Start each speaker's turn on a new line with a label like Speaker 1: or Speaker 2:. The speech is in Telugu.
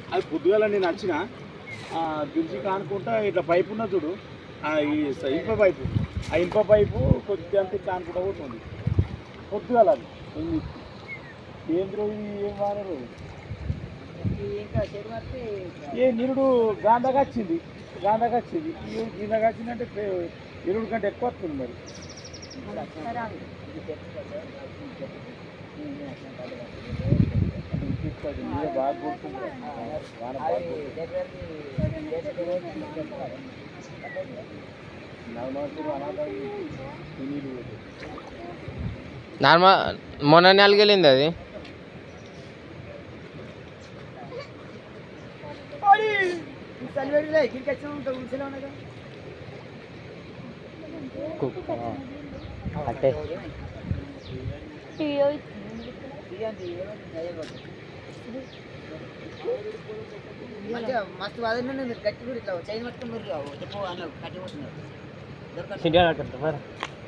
Speaker 1: అది పొద్దుగాల నేను వచ్చిన ఆ, పిలిచి కానుకుంటా ఇట్లా పైపు ఉన్న చూడు ఆ, ఈ స- ఇనుప పైపు ఆ ఇనుప పైపు కొద్దిగా అంత ఇట్లా అనుకుంటా పోతుంది పొద్దుగాల అది ఎనిమిది ఏం రోజు ఏం వాడరు
Speaker 2: ఇంకా చెరువు వస్తే
Speaker 1: ఏ నిరుడు గాంధగా వచ్చింది గాంధగా వచ్చింది ఈ గిన్నగా వచ్చిందంటే పే- నిరుడు కంటే ఎక్కువ వస్తుంది మరి అది ఇంకిస్తుంది. మీరే బాగా గుర్తుంది వాన బాగా నవమాసులు అనాథాలు తినీలు
Speaker 3: నార్మల్ మొన్న నెలకి వెళ్ళింది అది
Speaker 2: చలివేడిలే ఇక్కడికి వచ్చినా ఉంటా ఊరిలో ఉండగా
Speaker 3: అట్టే
Speaker 2: మంచిగా మస్తు వదిలిన మీరు గట్టి కూడా ఇట్లా చైన్ పట్టుకుని మీరు చెప్పు అన్న కట్టి పోతున్నారు దొరకదు
Speaker 3: సిటీ